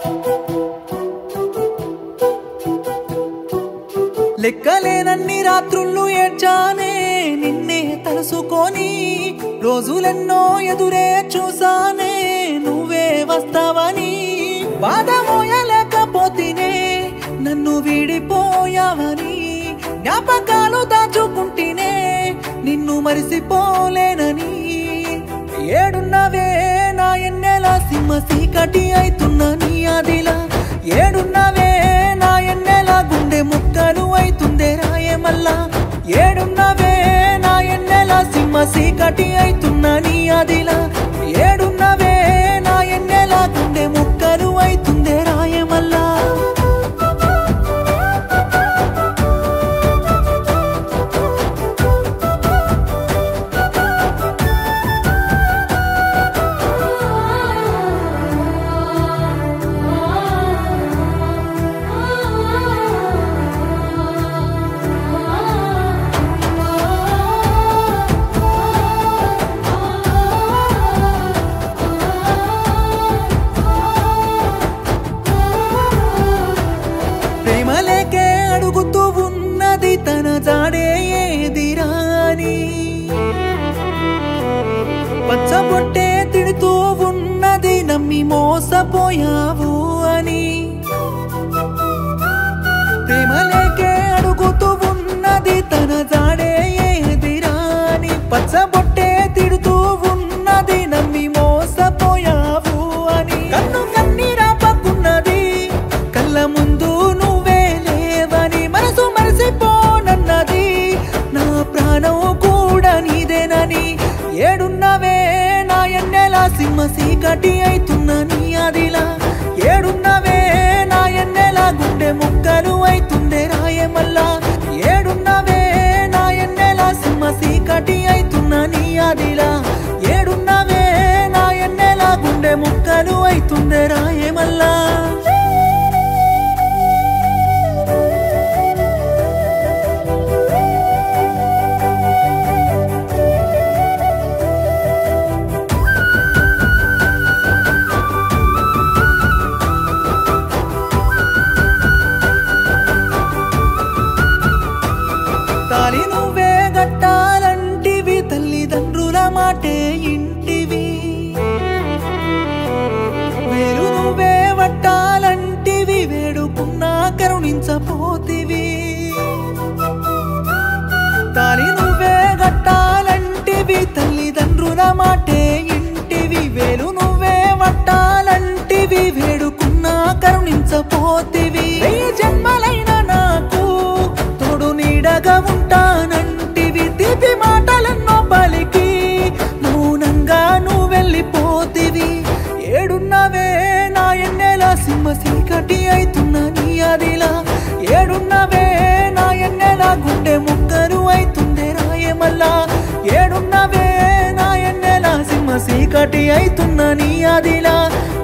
లెక్కలేనన్ని రాత్రుళ్ళు ఏడ్చానే నిన్నే తలుసుకొని రోజులెన్నో ఎదురే చూసానే నువ్వే వస్తావని బాధ మోయలేకపోతేనే నన్ను వీడిపోయావని జ్ఞాపకాలు దాచుకుంటేనే నిన్ను మరిసిపోలేనని ఏడున్నవే నా ఎన్నెల సింహ సీకటి అయితున్న నీ అదిలా ఏడున్నవే నా ఎన్నెల గుండె ముక్కలు అయితుందే రాయమల్లా ఏడున్నవే నా ఎన్నెల సింహ సీకటి అయితున్న నీ అదిలా ఏడున్నవే నా ఎన్నెల గుండె ముక్కలు అయితుందే రాయమల్లా ప్రేమలేకే అడుగుతూ ఉన్నది తన జాడే ఏదిరాని పచ్చబొట్టే తిడుతూ ఉన్నది నమ్మి మోసపోయావు అని ప్రేమలేకే అడుగుతూ ఉన్నది తన జాడే ఏదిరాని పచ్చబొట్టే తిడుతూ ఉన్నది నమ్మి మోసపోయావు అని కన్ను కన్నీరాపకున్నది కళ్ళ ముందు నువ్వే లేవని మనసు మరసిపోనన్నది నా ప్రాణం కూడా నీదేనని ఏడున్నవే నా ఎన్నెల సింహ సీకటి అయితున్న నీ అదిలా ఏడున్నవే నా ఎన్నెల గుండె ముక్కలు అయితుందే రాయమల్లా ఏడున్నవే నా ఎన్నెల సింహ సీకటి అయితున్న నీ అదిలా ఏడున్నవే నా ఎన్నెల గుండె ముక్కలు అయితుందే రాయమల్లా తాలి నువ్వే గట్టాలంటివి తల్లిదండ్రుల మాటే ఇంటివి వేలు నువ్వే వట్టాలంటివి వేడుకున్నా కరుణించపోతివి తాలి నువ్వే గట్టాలంటివి తల్లిదండ్రుల మాటే ఇంటివి వేలు నువ్వే వట్టాలంటివి వేడుకున్నా కరుణించపోతివి వెయ్యి జన్మలైన నాకు తోడు నీడగా ఉంటానంటివి తీపి మాటలెన్నో పలికి మౌనంగా నువ్వు వెళ్ళిపోతివి ఏడున్నవే నా ఎన్నెల సింహ సీకటి అయితున్న నీ అదిలా ఏడున్నవే నా ఎన్నెల గుండె ముక్కలు అయితుందే రాయమల్లా ఏడున్నవే నా ఎన్నెల సింహ సీకటి అయితున్న నీ అదిలా